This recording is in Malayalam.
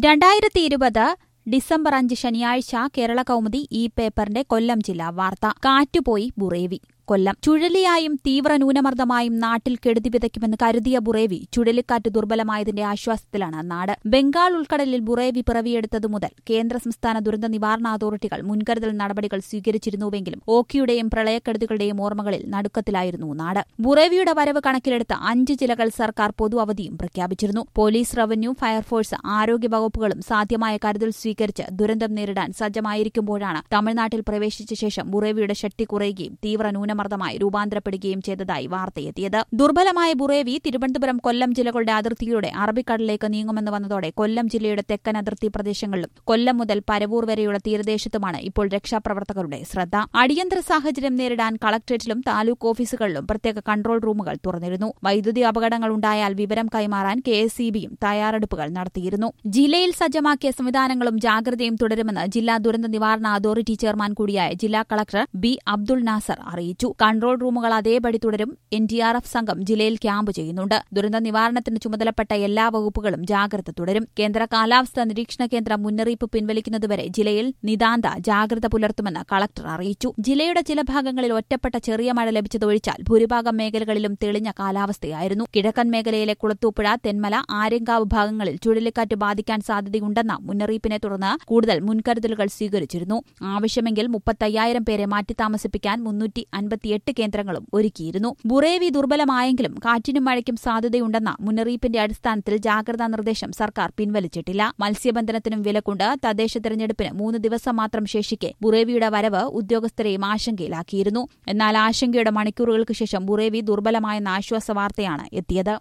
രണ്ടായിരത്തി ഇരുപത് ഡിസംബർ അഞ്ച് ശനിയാഴ്ച കേരള കൗമുദി ഈ പേപ്പറിന്റെ കൊല്ലം ജില്ലാ വാർത്ത കാറ്റുപോയി ബുറേവി കൊല്ലം ചുഴലിയായും തീവ്ര ന്യൂനമർദ്ദമായും നാട്ടിൽ കെടുതി വിതയ്ക്കുമെന്ന് കരുതിയ ബുറേവി ചുഴലിക്കാറ്റ് ദുർബലമായതിന്റെ ആശ്വാസത്തിലാണ് നാട് ബംഗാൾ ഉൾക്കടലിൽ ബുറേവി പിറവിയെടുത്തതു മുതൽ കേന്ദ്ര സംസ്ഥാന ദുരന്ത നിവാരണ അതോറിറ്റികൾ മുൻകരുതൽ നടപടികൾ സ്വീകരിച്ചിരുന്നുവെങ്കിലും ഓക്കിയുടെയും പ്രളയക്കെടുതികളുടെയും ഓർമ്മകളിൽ നടുക്കത്തിലായിരുന്നു നാട് ബുറേവിയുടെ വരവ് കണക്കിലെടുത്ത് അഞ്ച് ജില്ലകൾ സർക്കാർ പൊതു അവധിയും പ്രഖ്യാപിച്ചിരുന്നു പോലീസ് റവന്യൂ ഫയർഫോഴ്സ് ആരോഗ്യ വകുപ്പുകളും സാധ്യമായ കരുതൽ സ്വീകരിച്ച് ദുരന്തം നേരിടാൻ സജ്ജമായിരിക്കുമ്പോഴാണ് തമിഴ്നാട്ടിൽ പ്രവേശിച്ച ശേഷം ബുറേവിയുടെ ശക്തി കുറയുകയും തീവ്ര ന്യൂനമർദ്ദമായി രൂപാന്തരപ്പെടുകയും ചെയ്തതായി വാർത്തയെത്തിയത് ദുർബലമായ ബുറേവി തിരുവനന്തപുരം കൊല്ലം ജില്ലകളുടെ അതിർത്തിയിലൂടെ അറബിക്കടലിലേക്ക് നീങ്ങുമെന്ന് വന്നതോടെ കൊല്ലം ജില്ലയുടെ തെക്കൻ അതിർത്തി പ്രദേശങ്ങളിലും കൊല്ലം മുതൽ പരവൂർ വരെയുള്ള തീരദേശത്തുമാണ് ഇപ്പോൾ രക്ഷാപ്രവർത്തകരുടെ ശ്രദ്ധ അടിയന്തര സാഹചര്യം നേരിടാൻ കളക്ടറേറ്റിലും താലൂക്ക് ഓഫീസുകളിലും പ്രത്യേക കൺട്രോൾ റൂമുകൾ തുറന്നിരുന്നു വൈദ്യുതി അപകടങ്ങൾ ഉണ്ടായാൽ വിവരം കൈമാറാൻ കെ എസ് തയ്യാറെടുപ്പുകൾ നടത്തിയിരുന്നു ജില്ലയിൽ സജ്ജമാക്കിയ സംവിധാനങ്ങളും ജാഗ്രതയും തുടരുമെന്ന് ജില്ലാ ദുരന്ത നിവാരണ അതോറിറ്റി ചെയർമാൻ കൂടിയായ ജില്ലാ കളക്ടർ ബി അബ്ദുൾ നാസർ അറിയിച്ചു കൺട്രോൾ റൂമുകൾ അതേപടി തുടരും എൻ ഡി ആർ എഫ് സംഘം ജില്ലയിൽ ക്യാമ്പ് ചെയ്യുന്നുണ്ട് ദുരന്ത നിവാരണത്തിന് ചുമതലപ്പെട്ട എല്ലാ വകുപ്പുകളും ജാഗ്രത തുടരും കേന്ദ്ര കാലാവസ്ഥാ നിരീക്ഷണ കേന്ദ്രം മുന്നറിയിപ്പ് പിൻവലിക്കുന്നതുവരെ ജില്ലയിൽ നിതാന്ത ജാഗ്രത പുലർത്തുമെന്ന് കളക്ടർ അറിയിച്ചു ജില്ലയുടെ ചില ഭാഗങ്ങളിൽ ഒറ്റപ്പെട്ട ചെറിയ മഴ ലഭിച്ചതൊഴിച്ചാൽ ഭൂരിഭാഗം മേഖലകളിലും തെളിഞ്ഞ കാലാവസ്ഥയായിരുന്നു കിഴക്കൻ മേഖലയിലെ കുളത്തൂപ്പുഴ തെന്മല ആര്യങ്കാവ് ഭാഗങ്ങളിൽ ചുഴലിക്കാറ്റ് ബാധിക്കാൻ സാധ്യതയുണ്ടെന്ന മുന്നറിയിപ്പിനെ തുടർന്ന് കൂടുതൽ മുൻകരുതലുകൾ സ്വീകരിച്ചിരുന്നു ആവശ്യമെങ്കിൽ മുപ്പത്തയ്യായിരം പേരെ മാറ്റിത്താമസിപ്പിക്കാൻ മുന്നൂറ്റി അൻപത്തിയെട്ട് കേന്ദ്രങ്ങളും ഒരുക്കിയിരുന്നു ബുറേവി ദുർബലമായെങ്കിലും കാറ്റിനും മഴയ്ക്കും സാധ്യതയുണ്ടെന്ന മുന്നറിയിപ്പിന്റെ അടിസ്ഥാനത്തിൽ ജാഗ്രതാ നിർദ്ദേശം സർക്കാർ പിൻവലിച്ചിട്ടില്ല മത്സ്യബന്ധനത്തിനും വിലക്കുണ്ട് തദ്ദേശ തെരഞ്ഞെടുപ്പിന് മൂന്ന് ദിവസം മാത്രം ശേഷിക്കെ ബുറേവിയുടെ വരവ് ഉദ്യോഗസ്ഥരെയും ആശങ്കയിലാക്കിയിരുന്നു എന്നാൽ ആശങ്കയുടെ മണിക്കൂറുകൾക്ക് ശേഷം ബുറേവി ദുർബലമായെന്ന ആശ്വാസ വാർത്തയാണ് എത്തിയത്